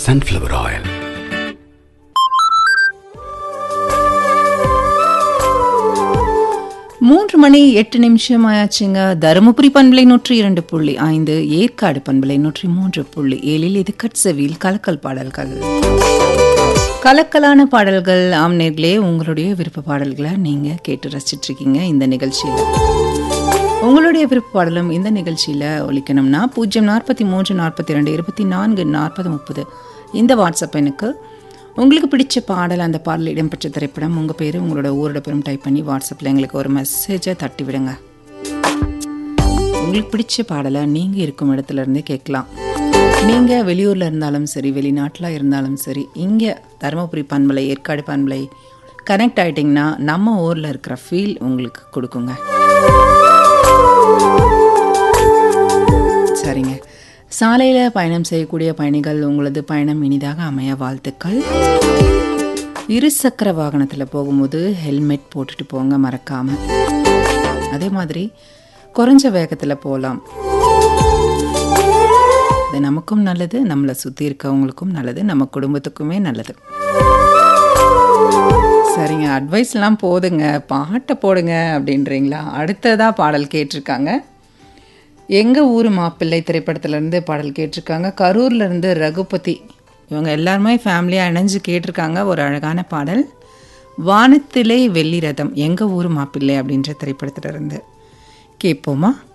sunflower oil. மூன்று மணி எட்டு நிமிஷம் ஆயாச்சுங்க தருமபுரி பண்பலை நூற்றி இரண்டு புள்ளி ஐந்து ஏற்காடு பண்பலை நூற்றி மூன்று புள்ளி ஏழில் இது கட்சவில் கலக்கல் பாடல்கள் கலக்கலான பாடல்கள் ஆம் நேர்களே உங்களுடைய விருப்ப பாடல்களை நீங்கள் கேட்டு ரசிச்சிட்டு இருக்கீங்க இந்த நிகழ்ச்சியில் உங்களுடைய விருப்ப பாடலும் இந்த நிகழ்ச்சியில் ஒழிக்கணும்னா பூஜ்ஜியம் நாற்பத்தி மூன்று நாற்பத்தி ரெண்டு இருபத்தி நான்கு நாற்பது முப்பது இந்த வாட்ஸ்அப் எனக்கு உங்களுக்கு பிடிச்ச பாடல் அந்த பாடல் இடம்பெற்ற திரைப்படம் உங்கள் பேர் உங்களோட ஊரோட பேரும் டைப் பண்ணி வாட்ஸ்அப்பில் எங்களுக்கு ஒரு மெசேஜை தட்டி விடுங்க உங்களுக்கு பிடிச்ச பாடலை நீங்கள் இருக்கும் இடத்துல இருந்தே கேட்கலாம் நீங்கள் வெளியூரில் இருந்தாலும் சரி வெளிநாட்டில் இருந்தாலும் சரி இங்கே தருமபுரி பண்பலை ஏற்காடு பண்பலை கனெக்ட் ஆகிட்டிங்கன்னா நம்ம ஊரில் இருக்கிற ஃபீல் உங்களுக்கு கொடுக்குங்க சரிங்க சாலையில் பயணம் செய்யக்கூடிய பயணிகள் உங்களது பயணம் இனிதாக அமைய வாழ்த்துக்கள் இருசக்கர வாகனத்தில் போகும்போது ஹெல்மெட் போட்டுட்டு போங்க மறக்காம அதே மாதிரி குறைஞ்ச வேகத்தில் போகலாம் அது நமக்கும் நல்லது நம்மளை சுற்றி இருக்கவங்களுக்கும் நல்லது நம்ம குடும்பத்துக்குமே நல்லது சரிங்க அட்வைஸ்லாம் போதுங்க பாட்டை போடுங்க அப்படின்றீங்களா அடுத்ததாக பாடல் கேட்டிருக்காங்க எங்கள் ஊர் மாப்பிள்ளை திரைப்படத்துலேருந்து பாடல் கேட்டிருக்காங்க கரூர்லேருந்து ரகுபதி இவங்க எல்லாருமே ஃபேமிலியாக இணைஞ்சு கேட்டிருக்காங்க ஒரு அழகான பாடல் வானத்திலே வெள்ளி ரதம் எங்கள் ஊர் மாப்பிள்ளை அப்படின்ற திரைப்படத்துல இருந்து கேட்போமா